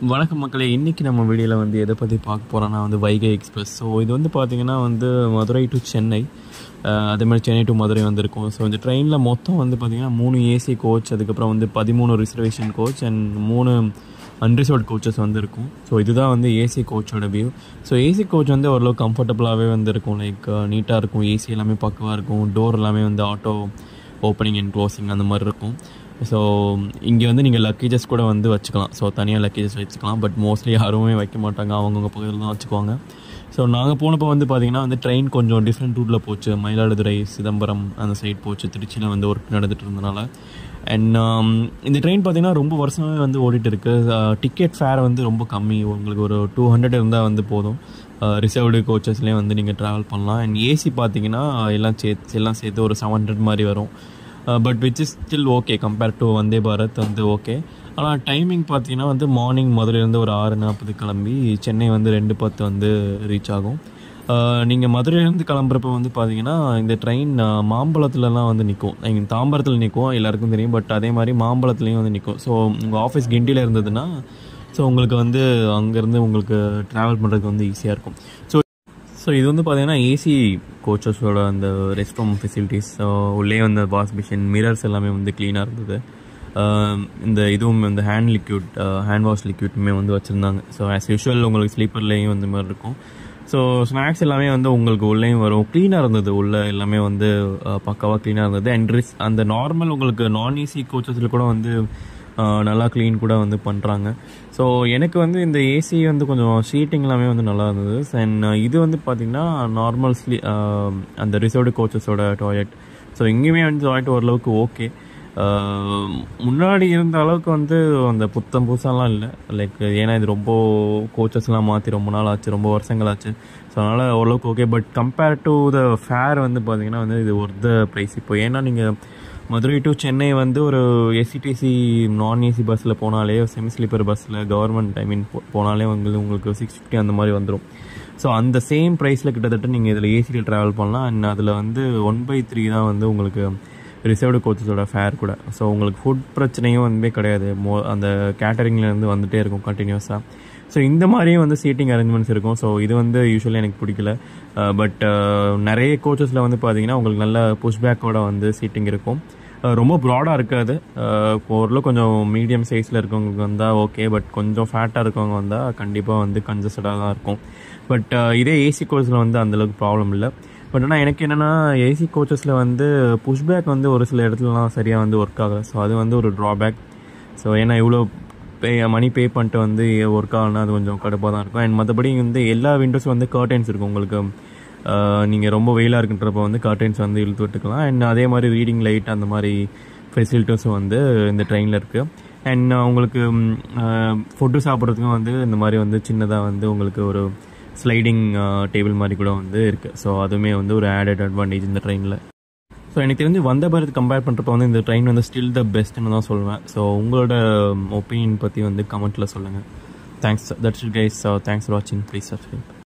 வணக்கம் மக்களே இன்றைக்கி நம்ம வீடியோவில் வந்து எதை பற்றி பார்க்க போகிறோன்னா வந்து வைகை எக்ஸ்பிரஸ் ஸோ இது வந்து பார்த்திங்கன்னா வந்து மதுரை டு சென்னை அஹ் அதே மாதிரி சென்னை டு மதுரை வந்திருக்கும் ஸோ இந்த ட்ரெயினில் மொத்தம் வந்து பார்த்திங்கன்னா மூணு ஏசி கோச் அதுக்கப்புறம் வந்து பதிமூணு ரிசர்வேஷன் கோச் அண்ட் மூணு அன்ரிசர்வ்ட் கோச்சஸ் வந்து இருக்கும் ஸோ இதுதான் வந்து ஏசி கோச்சோட வியூ ஸோ ஏசி கோச் வந்து ஓரளவு கம்ஃபர்டபுளாகவே வந்து இருக்கும் லைக் நீட்டாக இருக்கும் ஏசி எல்லாமே பக்கவாக இருக்கும் டோர் எல்லாமே வந்து ஆட்டோ ஓப்பனிங் அண்ட் க்ளோசிங் அந்த மாதிரி இருக்கும் ஸோ இங்கே வந்து நீங்கள் லக்கேஜஸ் கூட வந்து வச்சுக்கலாம் ஸோ தனியாக லக்கேஜஸ் வச்சுக்கலாம் பட் மோஸ்ட்லி யாருமே வைக்க மாட்டாங்க அவங்கவுங்க பக்கத்தில் தான் வச்சுக்குவாங்க ஸோ நாங்கள் போனப்போ வந்து பார்த்திங்கன்னா வந்து ட்ரெயின் கொஞ்சம் டிஃப்ரெண்ட் ரூட்டில் போச்சு மயிலாடுதுறை சிதம்பரம் அந்த சைட் போச்சு திருச்சியில் வந்து ஒர்க் நடந்துட்டு இருந்தனால அண்ட் இந்த ட்ரெயின் பார்த்திங்கன்னா ரொம்ப வருஷமாகவே வந்து ஓடிட்டு இருக்கு டிக்கெட் ஃபேர் வந்து ரொம்ப கம்மி உங்களுக்கு ஒரு டூ ஹண்ட்ரட் இருந்தால் வந்து போதும் ரிசர்வ்டு கோச்சஸ்லேயே வந்து நீங்கள் ட்ராவல் பண்ணலாம் அண்ட் ஏசி பார்த்தீங்கன்னா எல்லாம் சேர்த்து எல்லாம் சேர்த்து ஒரு செவன் ஹண்ட்ரட் மாதிரி வரும் but which is still okay compare to Vande Bharat வந்து ஓகே ஆனால் டைமிங் பார்த்தீங்கன்னா வந்து மார்னிங் மதுரையிலேருந்து ஒரு ஆறு நாற்பது கிளம்பி சென்னை வந்து ரெண்டு பத்து வந்து ரீச் ஆகும் நீங்கள் மதுரையிலேருந்து கிளம்புறப்ப வந்து பார்த்தீங்கன்னா இந்த ட்ரெயின் மாம்பழத்துலலாம் வந்து நிற்கும் எங்கள் தாம்பரத்தில் நிற்கும் எல்லாருக்கும் தெரியும் பட் அதே மாதிரி மாம்பழத்துலேயும் வந்து நிற்கும் ஸோ உங்கள் ஆஃபீஸ் கிண்டியில் இருந்ததுன்னா ஸோ உங்களுக்கு வந்து அங்கேருந்து உங்களுக்கு ட்ராவல் பண்ணுறதுக்கு வந்து ஈஸியாக இருக்கும் ஸோ ஸோ இது வந்து பார்த்தீங்கன்னா ஏசி கோச்சஸோட அந்த ரெஸ்ட் ரூம் ஃபெசிலிட்டிஸ் உள்ளே வந்து வாஷ் மிஷின் மிரர்ஸ் எல்லாமே வந்து க்ளீனாக இருந்தது இந்த இதுவும் இந்த ஹேண்ட் லிக்யூட் ஹேண்ட் வாஷ் லிக்யூட்டுமே வந்து வச்சுருந்தாங்க ஸோ ஆஸ் யூஷுவல் உங்களுக்கு ஸ்லீப்பர்லேயும் இந்த மாதிரி இருக்கும் ஸோ ஸ்நாக்ஸ் எல்லாமே வந்து உங்களுக்கு உள்ளேயும் வரும் க்ளீனாக இருந்தது உள்ள எல்லாமே வந்து பக்காவாக க்ளீனாக இருந்தது அண்ட் ரிஸ் அந்த நார்மல் உங்களுக்கு நான் ஏசி கோச்சஸில் கூட வந்து நல்லா க்ளீன் கூட வந்து பண்ணுறாங்க ஸோ எனக்கு வந்து இந்த ஏசி வந்து கொஞ்சம் சீட்டிங் எல்லாமே வந்து நல்லா இருந்தது அண்ட் இது வந்து பார்த்திங்கன்னா நார்மல் ஸ்லீ அந்த ரிசர்வ்டு கோச்சஸோட டாய்லெட் ஸோ இங்கேயுமே வந்து டாய்லெட் ஓரளவுக்கு ஓகே முன்னாடி இருந்த அளவுக்கு வந்து அந்த புத்தம் புதுசாலாம் இல்லை லைக் ஏன்னா இது ரொம்ப கோச்சஸ்லாம் மாற்றி ரொம்ப நாள் ஆச்சு ரொம்ப வருஷங்கள் ஆச்சு ஸோ அதனால் ஓரளவுக்கு okay but compare to the fare வந்து பார்த்திங்கன்னா வந்து இது ஒர்த்த ப்ரைஸ் இப்போ ஏன்னா நீங்கள் மதுரை டு சென்னை வந்து ஒரு எஸ்சிடிசி நான் ஏசி பஸ்ஸில் போனாலே செமி ஸ்லீப்பர் பஸ்ஸில் கவர்மெண்ட் ஐ மீன் போனாலே வந்து உங்களுக்கு சிக்ஸ் ஃபிஃப்டி அந்த மாதிரி வந்துடும் ஸோ அந்த சேம் ப்ரைஸில் கிட்டத்தட்ட நீங்கள் இதில் ஏசியில் ட்ராவல் பண்ணலாம் அண்ட் அதில் வந்து ஒன் பை த்ரீ தான் வந்து உங்களுக்கு ரிசர்வ்டு கோச்சஸோட ஃபேர் கூட ஸோ உங்களுக்கு ஃபுட் பிரச்சனையும் வந்து கிடையாது மோ அந்த கேட்டரிங்லேருந்து வந்துகிட்டே இருக்கும் கண்டினியூஸாக ஸோ இந்த மாதிரியும் வந்து சீட்டிங் அரேஞ்ச்மெண்ட்ஸ் இருக்கும் ஸோ இது வந்து யூஸ்வலி எனக்கு பிடிக்கல பட் நிறைய கோச்சஸில் வந்து பார்த்தீங்கன்னா உங்களுக்கு நல்ல புஷ்பேக்கோட வந்து சீட்டிங் இருக்கும் ரொம்ப ப்ராடாக இருக்காது ஓரளவு கொஞ்சம் மீடியம் சைஸில் இருக்கவங்களுக்கு வந்தால் ஓகே பட் கொஞ்சம் ஃபேட்டாக இருக்கவங்க வந்தால் கண்டிப்பாக வந்து கன்ஜஸ்டடாக தான் இருக்கும் பட் இதே ஏசி கோச்சில் வந்து அந்தளவுக்கு ப்ராப்ளம் இல்லை பட் ஆனால் எனக்கு என்னென்னா ஏசி கோச்சஸில் வந்து புஷ்பேக் வந்து ஒரு சில இடத்துலலாம் சரியாக வந்து ஒர்க் ஆகலை ஸோ அது வந்து ஒரு ட்ராபேக் ஸோ ஏன்னா இவ்வளோ பே மணி பே பண்ணிட்டு வந்து ஒர்க் ஆகலனா அது கொஞ்சம் கடுப்பாக தான் இருக்கும் அண்ட் மற்றபடி வந்து எல்லா விண்டோஸும் வந்து கர்டைன்ஸ் இருக்கும் உங்களுக்கு நீங்கள் ரொம்ப வெயிலாக இருக்குன்றப்ப வந்து கர்டைன்ஸ் வந்து இழுத்து விட்டுக்கலாம் அண்ட் அதே மாதிரி ரீடிங் லைட் அந்த மாதிரி ஃபெசிலிட்டிஸும் வந்து இந்த ட்ரெயினில் இருக்குது அண்ட் உங்களுக்கு ஃபுட்டு சாப்பிட்றதுக்கும் வந்து இந்த மாதிரி வந்து சின்னதாக வந்து உங்களுக்கு ஒரு ஸ்லைடிங் டேபிள் மாதிரி கூட வந்து இருக்குது ஸோ அதுவுமே வந்து ஒரு ஆடட் அட்வான்டேஜ் இந்த ட்ரெயினில் ஸோ எனக்கு தெரிஞ்சு வந்த பாரத் கம்பேர் பண்ணுறப்ப வந்து இந்த ட்ரெயின் வந்து ஸ்டில் த பெஸ்ட்னு தான் சொல்லுவேன் ஸோ உங்களோட ஒப்பீனியன் பற்றி வந்து கமெண்ட்டில் சொல்லுங்கள் thanks that's guys thanks for வாட்சிங் ப்ளீஸ் சப்ஸ்கிரைப்